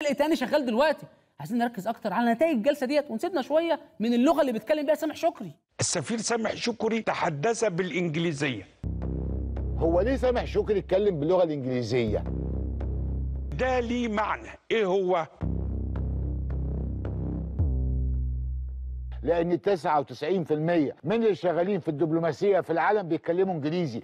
تاني شغال دلوقتي عايزين نركز اكتر على نتائج الجلسه ديت ونسيبنا شويه من اللغه اللي بيتكلم بيها سامح شكري السفير سامح شكري تحدث بالإنجليزية هو ليه سامح شكري اتكلم باللغه الانجليزيه ده ليه معنى إيه هو؟ لان 99% من اللي شغالين في الدبلوماسيه في العالم بيتكلموا انجليزي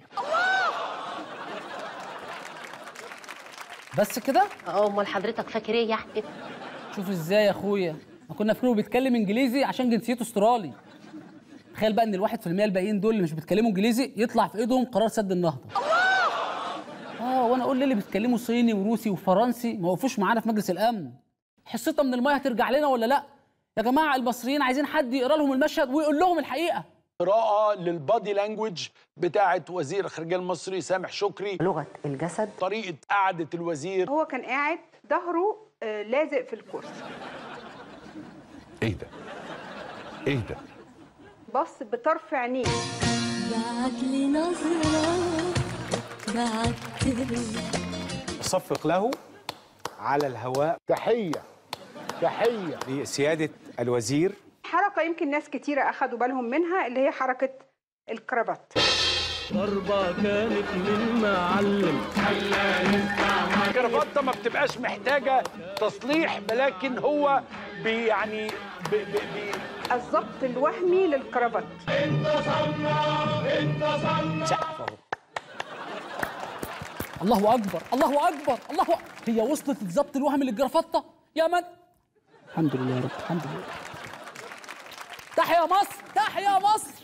بس كده اه امال حضرتك فاكر ايه يعني شوف ازاي يا اخويا ما كنا فاكرينه بيتكلم انجليزي عشان جنسيته استرالي تخيل بقى ان الواحد في المية الباقيين دول اللي مش بيتكلموا انجليزي يطلع في ايدهم قرار سد النهضه اه وانا اقول ليه اللي بيتكلموا صيني وروسي وفرنسي ما وقفوش معانا في مجلس الامن حصتها من الميه هترجع لنا ولا لا يا جماعه المصريين عايزين حد يقرا لهم المشهد ويقول لهم الحقيقه قراءة للبادي لانجوج بتاعة وزير الخارجية المصري سامح شكري لغة الجسد طريقة قعدة الوزير هو كان قاعد ظهره آه، لازق في الكرسي إيه ده؟ إيه ده؟ بص بطرف عينيه بعت لي نظرة بعت لي أصفق له على الهواء تحيه تحيه لسيادة الوزير حركة يمكن ناس كتيرة أخدوا بالهم منها اللي هي حركة الكرافات الكرافته ما بتبقاش محتاجة تصليح ولكن هو بي يعني بي بي بي الضبط الوهمي للكرافات الله اكبر الله اكبر الله أكبر. هي وصلت الضبط الوهمي للجرافطه يا من الحمد لله يا رب الحمد لله تحيا مصر تحيا مصر